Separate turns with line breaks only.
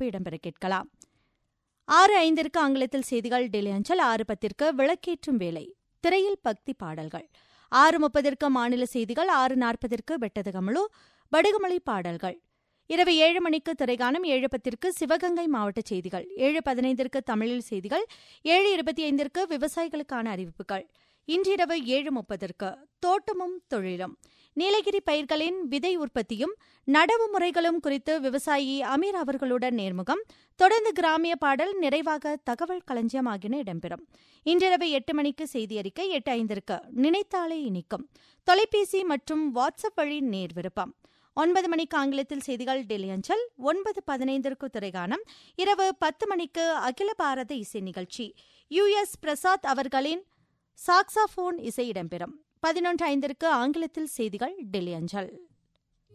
ஒலிபரப்பு இடம்பெற கேட்கலாம் ஆறு ஐந்திற்கு ஆங்கிலத்தில் செய்திகள் டெல்லி அஞ்சல் ஆறு பத்திற்கு விளக்கேற்றும் வேலை திரையில் பக்தி பாடல்கள் ஆறு முப்பதற்கு மாநில செய்திகள் ஆறு நாற்பதற்கு வெட்டது கமலு வடுகுமொழி பாடல்கள் இரவு ஏழு மணிக்கு திரைகானம் ஏழு பத்திற்கு சிவகங்கை மாவட்ட செய்திகள் ஏழு பதினைந்திற்கு தமிழில் செய்திகள் ஏழு இருபத்தி ஐந்திற்கு விவசாயிகளுக்கான அறிவிப்புகள் இன்றிரவு ஏழு முப்பதற்கு தோட்டமும் தொழிலும் நீலகிரி பயிர்களின் விதை உற்பத்தியும் நடவு முறைகளும் குறித்து விவசாயி அமீர் அவர்களுடன் நேர்முகம் தொடர்ந்து கிராமிய பாடல் நிறைவாக தகவல் களஞ்சியம் ஆகியன இடம்பெறும் இன்றிரவு எட்டு மணிக்கு செய்தி அறிக்கை எட்டு ஐந்திற்கு நினைத்தாலே இனிக்கும் தொலைபேசி மற்றும் வாட்ஸ்அப் வழி நேர் விருப்பம் ஒன்பது மணிக்கு ஆங்கிலத்தில் செய்திகள் டெல்லி அஞ்சல் ஒன்பது பதினைந்திற்கு திரைகானம் இரவு பத்து மணிக்கு அகில பாரத இசை நிகழ்ச்சி யு எஸ் பிரசாத் அவர்களின் சாக்ஸாபோன் இசை இடம்பெறும் பதினொன்று ஐந்திற்கு ஆங்கிலத்தில் செய்திகள் டெல்லி அஞ்சல்